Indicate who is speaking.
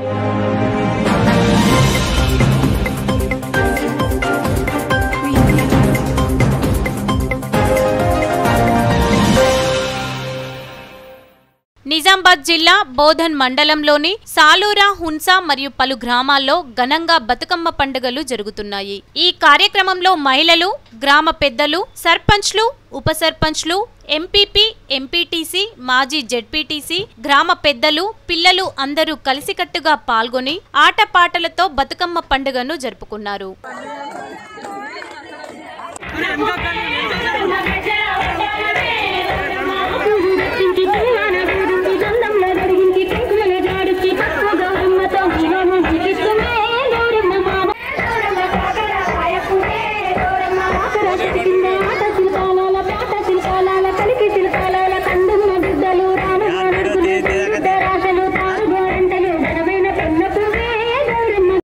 Speaker 1: నిజామాబాద్ జిల్లా బోధన్ మండలంలోని సాలూరా హున్సా మరియు పలు గ్రామాల్లో ఘనంగా బతుకమ్మ పండుగలు జరుగుతున్నాయి ఈ కార్యక్రమంలో మహిళలు గ్రామ పెద్దలు సర్పంచ్లు ఉప సర్పంచ్లు ఎంపీపీ ఎంపీటీసీ మాజీ జెడ్పీటీసీ గ్రామ పెద్దలు పిల్లలు అందరూ కలిసికట్టుగా పాల్గొని ఆటపాటలతో బతుకమ్మ పండుగను జరుపుకున్నారు
Speaker 2: గజ